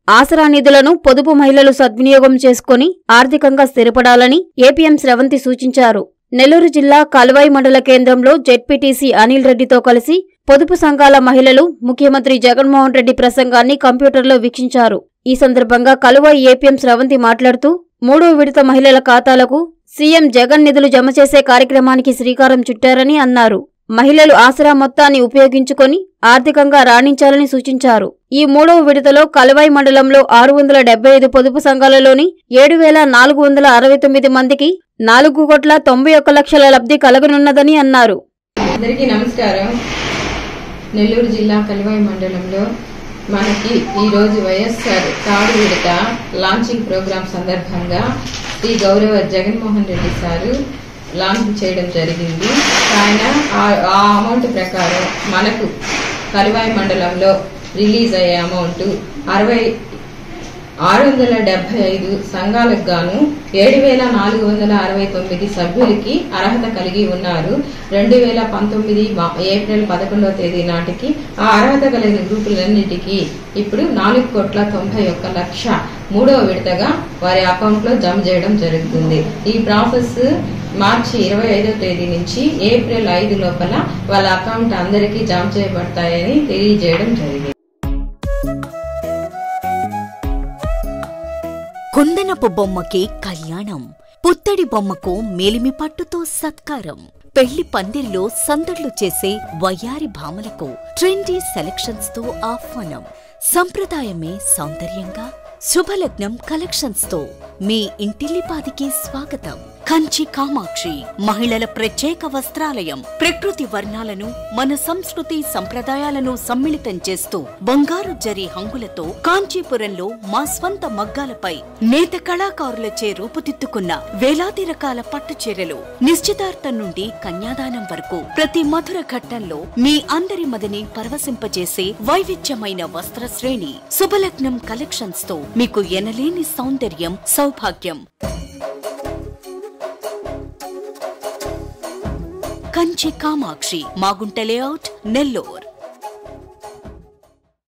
ఆసరా నిధులను పొదుపు మహిళలు సద్వినియోగం చేసుకుని ఆర్థికంగా స్థిరపడాలని ఏపీఎం స్రవంతి సూచించారు నెల్లూరు జిల్లా కల్వాయి మండల కేంద్రంలో జెడ్పీటీసీ అనిల్ రెడ్డితో కలిసి పొదుపు సంఘాల మహిళలు ముఖ్యమంత్రి జగన్మోహన్ రెడ్డి ప్రసంగాన్ని కంప్యూటర్లో వీక్షించారు ఈ సందర్భంగా కలువాయి ఏపీఎం స్రవంతి మాట్లాడుతూ మూడో విడత మహిళల ఖాతాలకు సీఎం జగన్ నిధులు జమ చేసే కార్యక్రమానికి శ్రీకారం చుట్టారని అన్నారు మహిళలు ఆసరా మొత్తాన్ని ఉపయోగించుకొని ఆర్థికంగా రాణించాలని సూచించారు ఈ మూడవ విడతలో కలవాయి మండలంలో ఆరు వందల డెబ్బై ఐదు పొదుపు సంఘాలలోని ఏడు వేల నాలుగు వందల అరవై తొమ్మిది మందికి నాలుగు కోట్ల తొంభై ఒక్క లక్షల లబ్ధి కలగనున్నదని అన్నారు అందరికీ నమస్కారం నెల్లూరు జిల్లా కల్వాయి మండలంలో మనకి ఈరోజు వైఎస్ఆర్ థర్డ్ విడత లాంచింగ్ ప్రోగ్రాం సందర్భంగా శ్రీ గౌరవ జగన్మోహన్ రెడ్డి సారు లాంచ్ చేయడం జరిగింది ఆయన ఆ- ఆ అమౌంట్ ప్రకారం మనకు కల్వాయి మండలంలో రిలీజ్ అయ్యే అమౌంట్ అరవై ఆరు వందల డెబ్బై ఐదు సంఘాలకు గాను ఏడు వేల నాలుగు వందల అరవై తొమ్మిది సభ్యులకి అర్హత కలిగి ఉన్నారు రెండు వేల పంతొమ్మిది మా- ఏప్రిల్ పదకొండవ తేదీ నాటికి ఆ అర్హత కలిగిన గ్రూపులన్నిటికీ ఇప్పుడు నాలుగు కోట్ల తొంభై ఒక్క లక్ష మూడవ విడతగా వారి అకౌంట్లో జమ చేయడం జరుగుతుంది ఈ ప్రాసెస్ మార్చి ఇరవై ఐదవ తేదీ నుంచి ఏప్రిల్ ఐదు లోపల వాళ్ళ అకౌంట్ అందరికీ జమ చేయబడతాయని తెలియజేయడం జరిగింది కుందనపు బొమ్మకి కళ్యాణం పుత్తడి బొమ్మకు మేలిమి పట్టుతో సత్కారం పెళ్లి పందిరిలో సందడ్లు చేసే వయ్యారి భామలకు ట్రెండీ సెలక్షన్స్ తో ఆహ్వానం సంప్రదాయమే సౌందర్యంగా శుభలగ్నం కలెక్షన్స్ తో మీ ఇంటిల్లిపాదికి స్వాగతం కంచి కామాక్షి మహిళల ప్రత్యేక వస్త్రాలయం ప్రకృతి వర్ణాలను మన సంస్కృతి సంప్రదాయాలను సమ్మిళితం చేస్తూ బంగారు జరి హంగులతో కాంచీపురంలో మా స్వంత మగ్గాలపై నేత కళాకారులచే రూపుదిద్దుకున్న వేలాది రకాల పట్టు చీరలు నిశ్చితార్థం నుండి కన్యాదానం వరకు ప్రతి మధుర ఘట్టంలో మీ అందరి మదిని పరవశింపజేసే వైవిధ్యమైన వస్త్ర శ్రేణి శుభలగ్నం కలెక్షన్స్ తో మీకు ఎనలేని సౌందర్యం సౌభాగ్యం కంచి కామాక్షి మాగుంట లేఅవుట్ నెల్లూర్